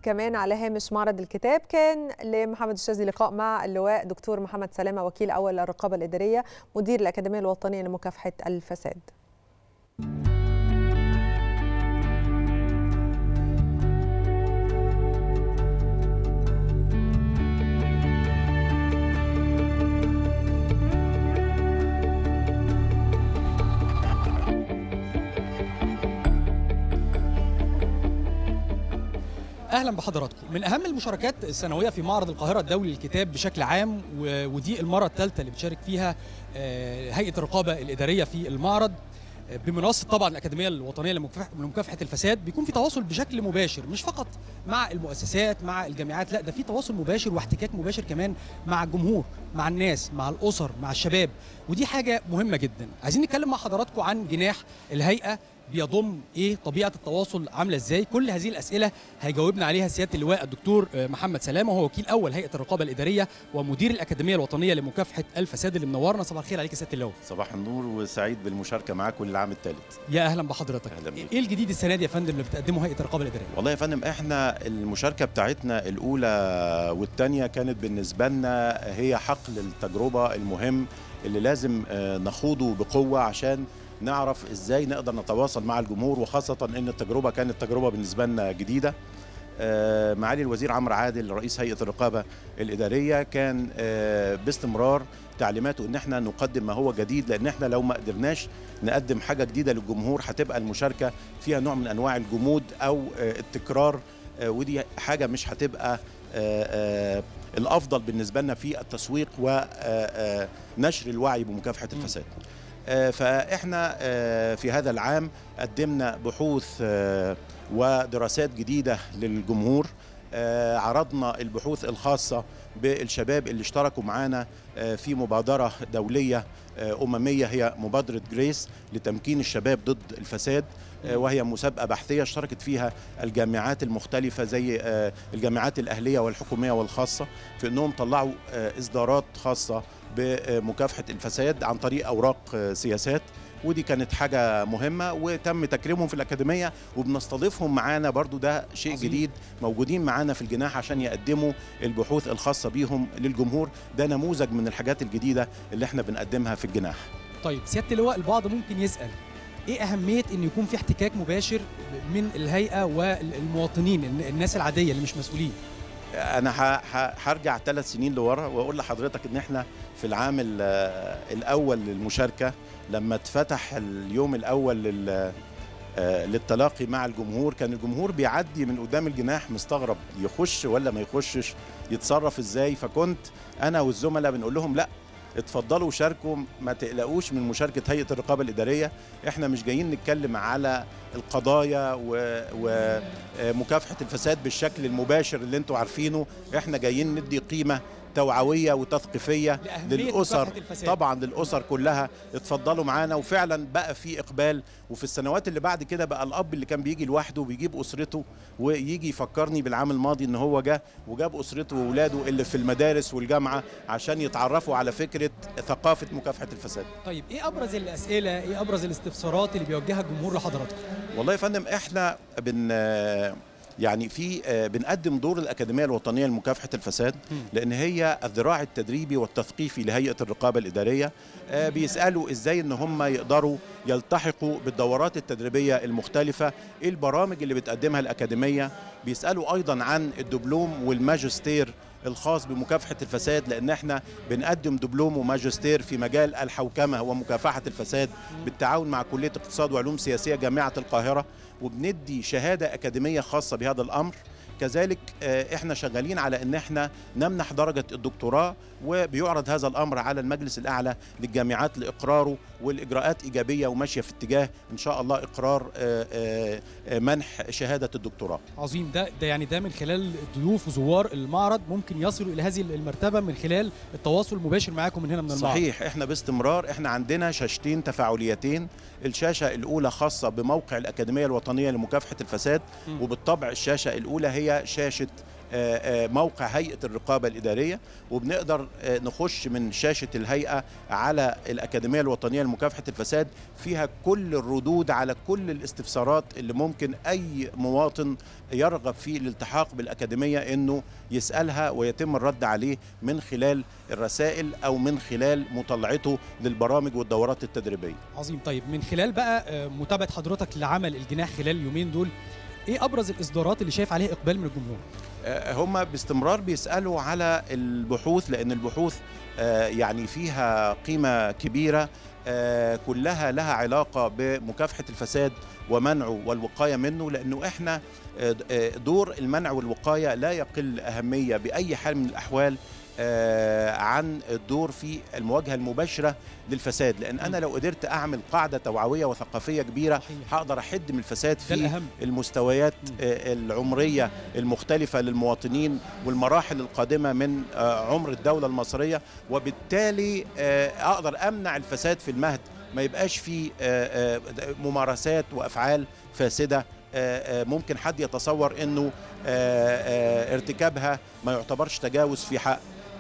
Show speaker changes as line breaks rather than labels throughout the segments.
كمان على هامش معرض الكتاب كان لمحمد الشاذلي لقاء مع اللواء دكتور محمد سلامه وكيل اول الرقابه الاداريه مدير الاكاديميه الوطنيه لمكافحه الفساد.
اهلا بحضراتكم من اهم المشاركات السنويه في معرض القاهره الدولي للكتاب بشكل عام و- ودي المره الثالثه اللي بتشارك فيها آه، هيئه الرقابه الاداريه في المعرض آه، بمنصه طبعا الاكاديميه الوطنيه لمكافح- لمكافحه الفساد بيكون في تواصل بشكل مباشر مش فقط مع المؤسسات مع الجامعات لا ده في تواصل مباشر واحتكاك مباشر كمان مع الجمهور مع الناس مع الاسر مع الشباب ودي حاجه مهمه جدا عايزين نتكلم مع حضراتكم عن جناح الهيئه بيضم ايه طبيعه التواصل عامله ازاي كل هذه الاسئله هيجاوبنا عليها سياده اللواء الدكتور آه، محمد سلامه وهو وكيل اول هيئه الرقابه الاداريه ومدير الاكاديميه الوطنيه لمكافحه الفساد اللي منورنا صباح الخير عليك يا سياده اللواء
صباح النور وسعيد بالمشاركه معاكم للعام الثالث
يا اهلا بحضرتك
أهلا بيك.
ايه الجديد السنه دي يا فندم اللي بتقدمه هيئه الرقابه الاداريه
والله يا فندم احنا المشاركه بتاعتنا الاولى والثانيه كانت بالنسبه لنا هي حقل التجربه المهم اللي لازم آه، نخوضه بقوه عشان نعرف ازاي نقدر نتواصل مع الجمهور وخاصه ان التجربه كانت تجربه بالنسبه لنا جديده آه، معالي الوزير عمرو عادل رئيس هيئه الرقابه الاداريه كان آه، باستمرار تعليماته ان احنا نقدم ما هو جديد لان احنا لو ما قدرناش نقدم حاجه جديده للجمهور هتبقى المشاركه فيها نوع من انواع الجمود او آه، التكرار آه، ودي حاجه مش هتبقى آه، آه، الافضل بالنسبه لنا في التسويق ونشر الوعي بمكافحه الفساد آه، فاحنا آه، في هذا العام قدمنا بحوث آه، ودراسات جديده للجمهور آه، عرضنا البحوث الخاصه بالشباب اللي اشتركوا معانا آه، في مبادره دوليه آه، امميه هي مبادره جريس لتمكين الشباب ضد الفساد آه، وهي مسابقه بحثيه اشتركت فيها الجامعات المختلفه زي آه، الجامعات الاهليه والحكوميه والخاصه في انهم طلعوا آه، اصدارات خاصه بمكافحه الفساد عن طريق اوراق آه، سياسات ودي كانت حاجة مهمة وتم تكريمهم في الأكاديمية وبنستضيفهم معانا برضو ده شيء
عظيم.
جديد موجودين معانا في الجناح عشان يقدموا البحوث الخاصة بيهم للجمهور ده نموذج من الحاجات الجديدة اللي احنا بنقدمها في الجناح
طيب سياده اللواء البعض ممكن يسال ايه اهميه ان يكون في احتكاك مباشر من الهيئه والمواطنين الناس العاديه اللي مش مسؤولين
انا ه- ه- هرجع ثلاث سنين لورا واقول لحضرتك ان احنا في العام ال- الاول للمشاركه لما اتفتح اليوم الاول لل آه، للتلاقي مع الجمهور كان الجمهور بيعدي من قدام الجناح مستغرب يخش ولا ما يخشش يتصرف ازاي فكنت انا والزملاء بنقول لهم لا اتفضلوا شاركوا ما تقلقوش من مشاركه هيئه الرقابه الاداريه احنا مش جايين نتكلم على القضايا ومكافحه الفساد بالشكل المباشر اللي انتوا عارفينه احنا جايين ندي قيمه توعويه وتثقيفيه
لأهمية
للاسر
مكافحة الفساد.
طبعا للاسر كلها اتفضلوا معانا وفعلا بقى في اقبال وفي السنوات اللي بعد كده بقى الاب اللي كان بيجي لوحده بيجيب اسرته ويجي يفكرني بالعام الماضي ان هو جه وجاب اسرته واولاده اللي في المدارس والجامعه عشان يتعرفوا على فكره ثقافه مكافحه الفساد
طيب ايه ابرز الاسئله ايه ابرز الاستفسارات اللي بيوجهها الجمهور لحضراتكم
والله يا فندم احنا بن يعني في آه، بنقدم دور الأكاديمية الوطنية لمكافحة الفساد
مم.
لأن هي الذراع التدريبي والتثقيفي لهيئة الرقابة الإدارية آه، بيسألوا إزاي إن هم يقدروا يلتحقوا بالدورات التدريبية المختلفة إيه البرامج اللي بتقدمها الأكاديمية بيسألوا أيضا عن الدبلوم والماجستير الخاص بمكافحة الفساد لأن احنا بنقدم دبلوم وماجستير في مجال الحوكمة ومكافحة الفساد بالتعاون مع كلية اقتصاد وعلوم سياسية جامعة القاهرة وبندي شهادة أكاديمية خاصة بهذا الأمر كذلك آه، احنا شغالين على ان احنا نمنح درجه الدكتوراه وبيعرض هذا الامر على المجلس الاعلى للجامعات لاقراره والاجراءات ايجابيه وماشيه في اتجاه ان شاء الله اقرار آه، آه، آه، منح شهاده الدكتوراه
عظيم ده ده يعني ده من خلال ضيوف وزوار المعرض ممكن يصلوا الى هذه المرتبه من خلال التواصل المباشر معاكم من هنا من المعرض
صحيح احنا باستمرار احنا عندنا شاشتين تفاعليتين الشاشه الاولى خاصه بموقع الاكاديميه الوطنيه لمكافحه الفساد
مم.
وبالطبع الشاشه الاولى هي شاشه موقع هيئه الرقابه الاداريه وبنقدر نخش من شاشه الهيئه على الاكاديميه الوطنيه لمكافحه الفساد فيها كل الردود على كل الاستفسارات اللي ممكن اي مواطن يرغب في الالتحاق بالاكاديميه انه يسالها ويتم الرد عليه من خلال الرسائل او من خلال مطلعته للبرامج والدورات التدريبيه.
عظيم طيب من خلال بقى متابعه حضرتك لعمل الجناح خلال اليومين دول ايه ابرز الاصدارات اللي شايف عليها اقبال من الجمهور؟
هم باستمرار بيسالوا على البحوث لان البحوث يعني فيها قيمه كبيره كلها لها علاقه بمكافحه الفساد ومنعه والوقايه منه لانه احنا دور المنع والوقايه لا يقل اهميه باي حال من الاحوال عن الدور في المواجهه المباشره للفساد لان انا لو قدرت اعمل قاعده توعويه وثقافيه كبيره هقدر احد من الفساد في المستويات العمريه المختلفه للمواطنين والمراحل القادمه من عمر الدوله المصريه وبالتالي اقدر امنع الفساد في المهد ما يبقاش في ممارسات وافعال فاسده ممكن حد يتصور انه ارتكابها ما يعتبرش تجاوز في حق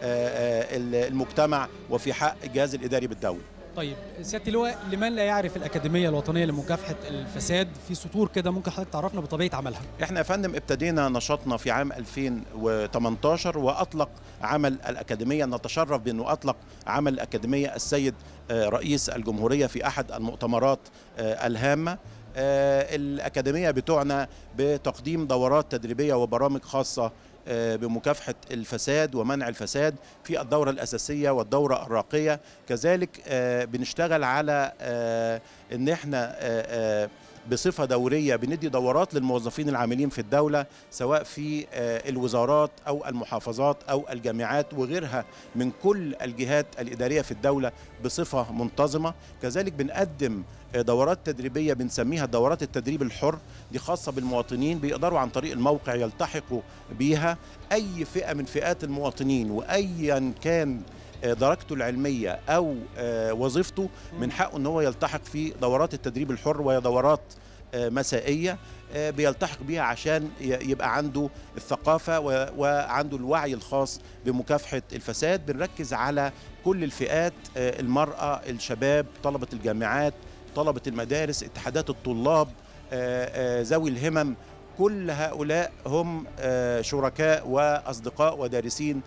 المجتمع وفي حق الجهاز الاداري بالدوله.
طيب سياده اللواء لمن لا يعرف الاكاديميه الوطنيه لمكافحه الفساد في سطور كده ممكن حضرتك تعرفنا بطبيعه عملها
احنا يا فندم ابتدينا نشاطنا في عام 2018 واطلق عمل الاكاديميه نتشرف بانه اطلق عمل الاكاديميه السيد رئيس الجمهوريه في احد المؤتمرات الهامه الأكاديمية بتعنى بتقديم دورات تدريبية وبرامج خاصة بمكافحة الفساد ومنع الفساد في الدورة الأساسية والدورة الراقية كذلك بنشتغل على أن احنا بصفة دورية بندي دورات للموظفين العاملين في الدولة سواء في الوزارات أو المحافظات أو الجامعات وغيرها من كل الجهات الإدارية في الدولة بصفة منتظمة كذلك بنقدم دورات تدريبية بنسميها دورات التدريب الحر دي خاصة بالمواطنين بيقدروا عن طريق الموقع يلتحقوا بيها أي فئة من فئات المواطنين وأيا كان درجته العلمية أو وظيفته من حقه أن هو يلتحق في دورات التدريب الحر وهي دورات مسائية بيلتحق بيها عشان يبقى عنده الثقافة وعنده الوعي الخاص بمكافحة الفساد بنركز على كل الفئات المرأة الشباب طلبة الجامعات طلبة المدارس اتحادات الطلاب ذوي الهمم كل هؤلاء هم شركاء واصدقاء ودارسين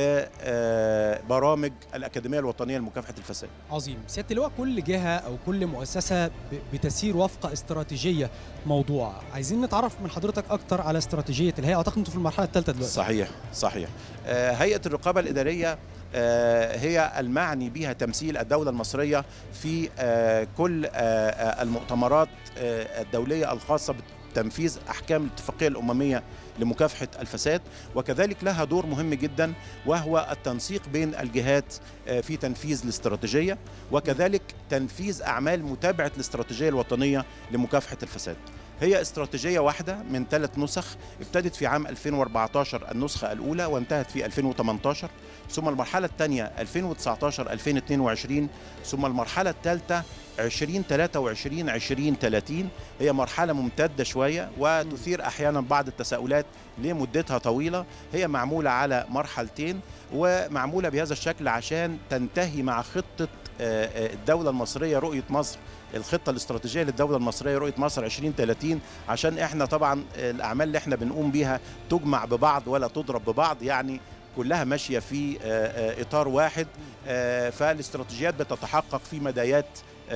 لبرامج الاكاديميه الوطنيه لمكافحه الفساد.
عظيم، سياده اللواء كل جهه او كل مؤسسه بتسير وفق استراتيجيه موضوع، عايزين نتعرف من حضرتك اكتر على استراتيجيه الهيئه، اعتقد انتم في المرحله الثالثه دلوقتي.
صحيح صحيح. هيئه الرقابه الاداريه هي المعني بها تمثيل الدولة المصرية في كل المؤتمرات الدولية الخاصة تنفيذ احكام الاتفاقيه الامميه لمكافحه الفساد وكذلك لها دور مهم جدا وهو التنسيق بين الجهات في تنفيذ الاستراتيجيه وكذلك تنفيذ اعمال متابعه الاستراتيجيه الوطنيه لمكافحه الفساد. هي استراتيجية واحدة من ثلاث نسخ ابتدت في عام 2014 النسخة الأولى وانتهت في 2018 ثم المرحلة الثانية 2019-2022 ثم المرحلة الثالثة 2023 2030 هي مرحلة ممتدة شوية وتثير أحيانا بعض التساؤلات ليه مدتها طويلة هي معمولة على مرحلتين ومعمولة بهذا الشكل عشان تنتهي مع خطة الدولة المصرية رؤية مصر الخطه الاستراتيجيه للدوله المصريه رؤيه مصر 2030 عشان احنا طبعا الاعمال اللي احنا بنقوم بيها تجمع ببعض ولا تضرب ببعض يعني كلها ماشيه في اطار واحد فالاستراتيجيات بتتحقق في مدايات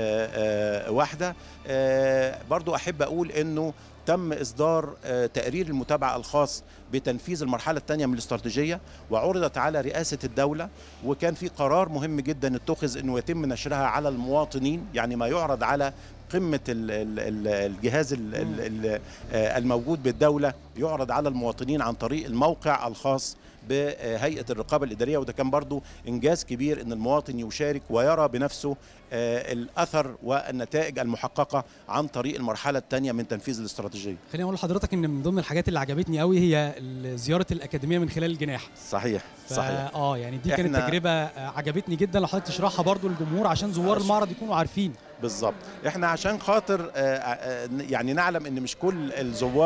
واحده برضو احب اقول انه تم اصدار تقرير المتابعه الخاص بتنفيذ المرحله الثانيه من الاستراتيجيه وعرضت على رئاسه الدوله وكان في قرار مهم جدا اتخذ انه يتم نشرها على المواطنين يعني ما يعرض على قمه الجهاز الموجود بالدوله يعرض على المواطنين عن طريق الموقع الخاص بهيئه الرقابه الاداريه وده كان برضو انجاز كبير ان المواطن يشارك ويرى بنفسه الاثر والنتائج المحققه عن طريق المرحله الثانيه من تنفيذ الاستراتيجيه.
خليني اقول لحضرتك ان من ضمن الحاجات اللي عجبتني قوي هي زياره الاكاديميه من خلال الجناح.
صحيح صحيح.
اه يعني دي كانت تجربه عجبتني جدا لو حضرتك تشرحها برضو للجمهور عشان زوار المعرض يكونوا عارفين.
بالظبط احنا عشان خاطر يعني نعلم ان مش كل الزوار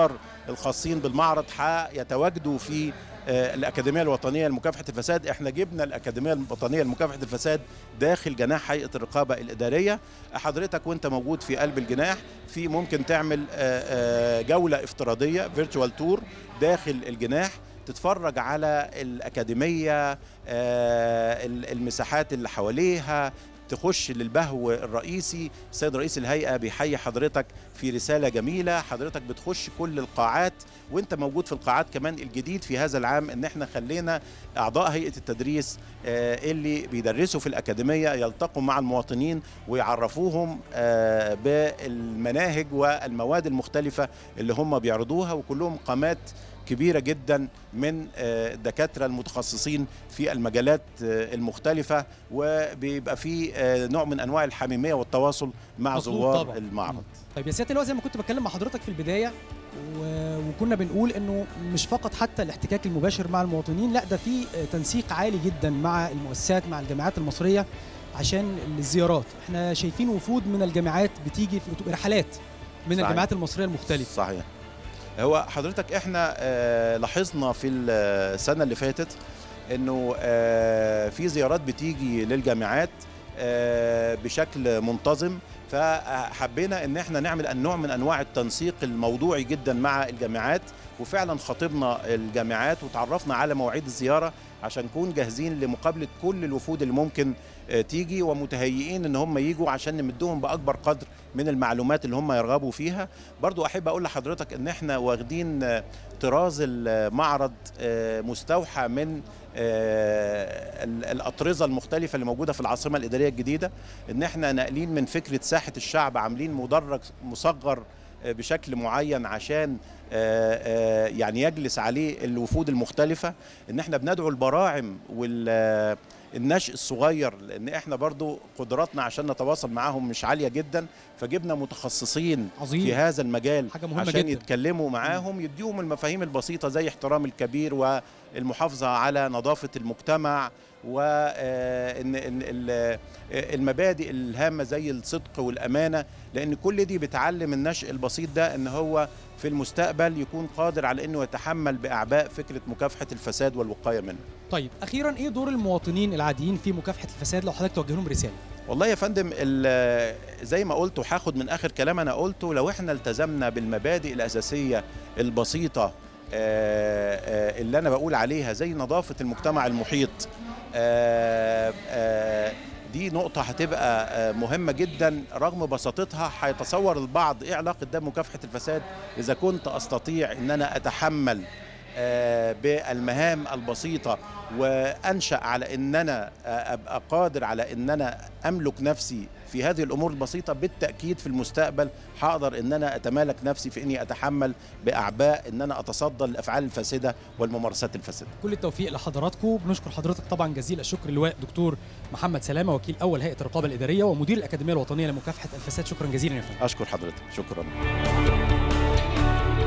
الخاصين بالمعرض يتواجدوا في الأكاديمية الوطنية لمكافحة الفساد احنا جبنا الأكاديمية الوطنية لمكافحة الفساد داخل جناح هيئة الرقابة الإدارية حضرتك وانت موجود في قلب الجناح في ممكن تعمل جولة افتراضية فيرتشوال تور داخل الجناح تتفرج على الأكاديمية المساحات اللي حواليها تخش للبهو الرئيسي السيد رئيس الهيئة بيحيي حضرتك في رسالة جميلة حضرتك بتخش كل القاعات وانت موجود في القاعات كمان الجديد في هذا العام ان احنا خلينا اعضاء هيئة التدريس اللي بيدرسوا في الأكاديمية يلتقوا مع المواطنين ويعرفوهم بالمناهج والمواد المختلفة اللي هم بيعرضوها وكلهم قامات كبيرة جدا من الدكاترة المتخصصين في المجالات المختلفة وبيبقى في نوع من أنواع الحميمية والتواصل مع زوار طبعا. المعرض
طيب يا سيادة اللواء زي ما كنت بتكلم مع حضرتك في البداية وكنا بنقول انه مش فقط حتى الاحتكاك المباشر مع المواطنين لا ده في تنسيق عالي جدا مع المؤسسات مع الجامعات المصريه عشان الزيارات احنا شايفين وفود من الجامعات بتيجي في رحلات من صحيح. الجامعات المصريه المختلفه
صحيح هو حضرتك احنا آه لاحظنا في السنه اللي فاتت انه آه في زيارات بتيجي للجامعات آه بشكل منتظم فحبينا ان احنا نعمل النوع من انواع التنسيق الموضوعي جدا مع الجامعات وفعلا خاطبنا الجامعات وتعرفنا على مواعيد الزياره عشان نكون جاهزين لمقابله كل الوفود اللي ممكن تيجي ومتهيئين ان هم يجوا عشان نمدهم باكبر قدر من المعلومات اللي هم يرغبوا فيها برضو احب اقول لحضرتك ان احنا واخدين طراز المعرض مستوحى من الاطرزه المختلفه اللي موجوده في العاصمه الاداريه الجديده ان احنا ناقلين من فكره ساحه الشعب عاملين مدرج مصغر بشكل معين عشان يعني يجلس عليه الوفود المختلفه ان احنا بندعو البراعم وال النشء الصغير لان احنا برضو قدراتنا عشان نتواصل معاهم مش عاليه جدا فجبنا متخصصين
عظيم.
في هذا المجال
حاجة مهمة
عشان
جدا.
يتكلموا معاهم يديهم المفاهيم البسيطه زي احترام الكبير والمحافظه على نظافه المجتمع وان المبادئ الهامه زي الصدق والامانه لان كل دي بتعلم النشء البسيط ده ان هو في المستقبل يكون قادر على انه يتحمل باعباء فكره مكافحه الفساد والوقايه منه.
طيب اخيرا ايه دور المواطنين العاديين في مكافحه الفساد لو حضرتك توجه لهم رساله؟
والله يا فندم زي ما قلت وهاخد من اخر كلام انا قلته لو احنا التزمنا بالمبادئ الاساسيه البسيطه اللي انا بقول عليها زي نظافه المجتمع المحيط دي نقطة هتبقى مهمة جدا رغم بساطتها هيتصور البعض ايه علاقة ده بمكافحة الفساد إذا كنت أستطيع إن أنا أتحمل بالمهام البسيطة وأنشأ على إن أنا أبقى قادر على إن أنا أملك نفسي في هذه الأمور البسيطة بالتأكيد في المستقبل هقدر إن أنا أتمالك نفسي في إني أتحمل بأعباء إن أنا أتصدى للأفعال الفاسدة والممارسات الفاسدة
كل التوفيق لحضراتكم بنشكر حضرتك طبعا جزيل الشكر اللواء دكتور محمد سلامة وكيل أول هيئة الرقابة الإدارية ومدير الأكاديمية الوطنية لمكافحة الفساد شكرا جزيلا يا فندم
أشكر حضرتك شكرا